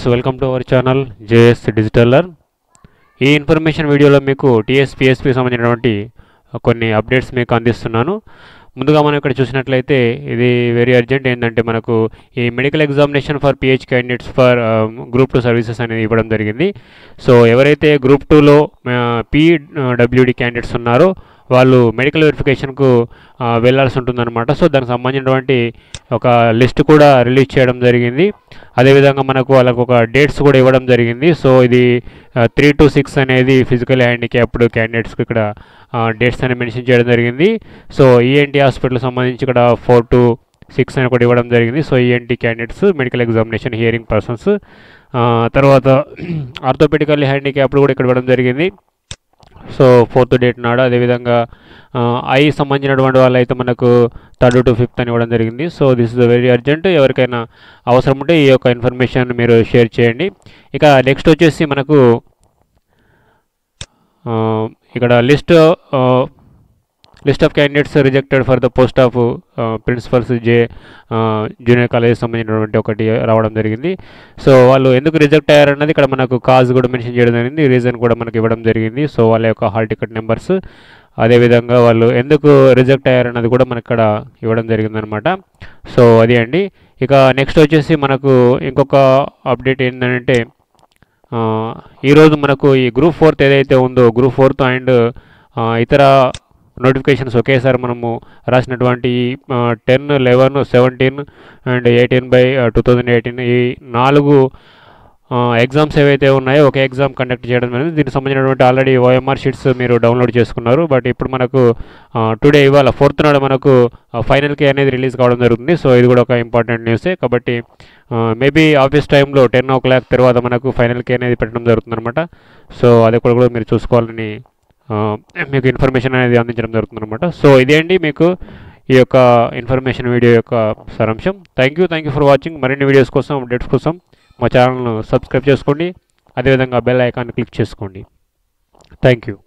welcome to our channel JS డిజిటలర్ ఈ information వీడియోలో మీకు టీఎస్పిఎస్పి సంబంధించినటువంటి కొన్ని అప్డేట్స్ మీకు అందిస్తున్నాను ముందుగా మనం ఇక్కడ చూసినట్లయితే ఇది వెరీ అర్జెంట్ ఏంటంటే మనకు ఈ medical examination for PH candidates for group two services అనేది ఇవ్వడం జరిగింది సో ఎవరైతే గ్రూప్ టూలో పీడబ్ల్యూడి క్యాండిడేట్స్ ఉన్నారో వాళ్ళు మెడికల్ వెరిఫికేషన్కు వెళ్ళాల్సి ఉంటుందన్నమాట సో దానికి సంబంధించినటువంటి ఒక లిస్ట్ కూడా రిలీజ్ చేయడం జరిగింది అదేవిధంగా మనకు వాళ్ళకు ఒక డేట్స్ కూడా ఇవ్వడం జరిగింది సో ఇది త్రీ టు సిక్స్ అనేది ఫిజికల్ హ్యాండిక్యాప్డ్ క్యాండిడేట్స్కి ఇక్కడ డేట్స్ అని మెన్షన్ చేయడం జరిగింది సో ఈఎన్టీ హాస్పిటల్ సంబంధించి ఇక్కడ ఫోర్ టు సిక్స్ అని కూడా ఇవ్వడం జరిగింది so ENT candidates medical examination hearing persons తర్వాత ఆర్థోపెడికల్ హ్యాండిక్యాప్డ్ కూడా ఇక్కడ ఇవ్వడం జరిగింది సో ఫోర్త్ డేట్ నాడు అదేవిధంగా ఐ సంబంధించినటువంటి వాళ్ళు అయితే మనకు థర్డ్ టు ఫిఫ్త్ అని ఇవ్వడం జరిగింది so this is very urgent ఎవరికైనా అవసరం ఉంటే ఈ యొక్క ఇన్ఫర్మేషన్ మీరు షేర్ చేయండి ఇక నెక్స్ట్ వచ్చేసి మనకు ఇక్కడ list list of candidates rejected for the post of principals J junior college సంబంధించినటువంటి ఒకటి రావడం జరిగింది సో వాళ్ళు ఎందుకు రిజెక్ట్ అయ్యారన్నది ఇక్కడ మనకు కాజ్ కూడా మెన్షన్ చేయడం జరిగింది రీజన్ కూడా మనకు ఇవ్వడం జరిగింది సో వాళ్ళ యొక్క హాల్ టికెట్ నెంబర్స్ అదేవిధంగా వాళ్ళు ఎందుకు రిజెక్ట్ అయ్యారన్నది కూడా మనకు ఇక్కడ ఇవ్వడం జరిగిందనమాట సో అది అండి ఇక నెక్స్ట్ వచ్చేసి మనకు ఇంకొక అప్డేట్ ఏంటంటే ఈరోజు మనకు ఈ గ్రూప్ ఫోర్త్ ఏదైతే ఉందో గ్రూప్ ఫోర్త్ అండ్ ఇతర నోటిఫికేషన్స్ ఒకేసారి మనము రాసినటువంటి ten eleven seventeen and eighteen by two thousand eighteen ఈ నాలుగు ఎగ్జామ్స్ ఏవైతే ఉన్నాయో ఒక ఎగ్జామ్ కండక్ట్ చేయడం అనేది దీనికి సంబంధించినటువంటి ఆల్రెడీ ఓఎంఆర్ షీట్స్ మీరు డౌన్లోడ్ చేసుకున్నారు బట్ ఇప్పుడు మనకు టుడే ఇవాళ ఫోర్త్ నాడు మనకు ఫైనల్కి అనేది రిలీజ్ కావడం జరుగుతుంది సో ఇది కూడా ఒక ఇంపార్టెంట్ న్యూసే కాబట్టి మేబీ ఆఫీస్ టైంలో టెన్ ఓ క్లాక్ తర్వాత మనకు ఫైనల్కి అనేది పెట్టడం జరుగుతుంది అనమాట సో అది కూడా కూడా మీరు చూసుకోవాలని మీకు ఇన్ఫర్మేషన్ అనేది అందించడం జరుగుతుంది అనమాట సో ఇదేంటి మీకు ఈ యొక్క ఇన్ఫర్మేషన్ వీడియో యొక్క సారాంశం thank you thank you for watching మరిన్ని వీడియోస్ కోసం అప్డేట్స్ కోసం మా ఛానల్ను సబ్స్క్రైబ్ చేసుకోండి అదేవిధంగా బెల్ ఐకాన్ క్లిక్ చేసుకోండి థ్యాంక్ యూ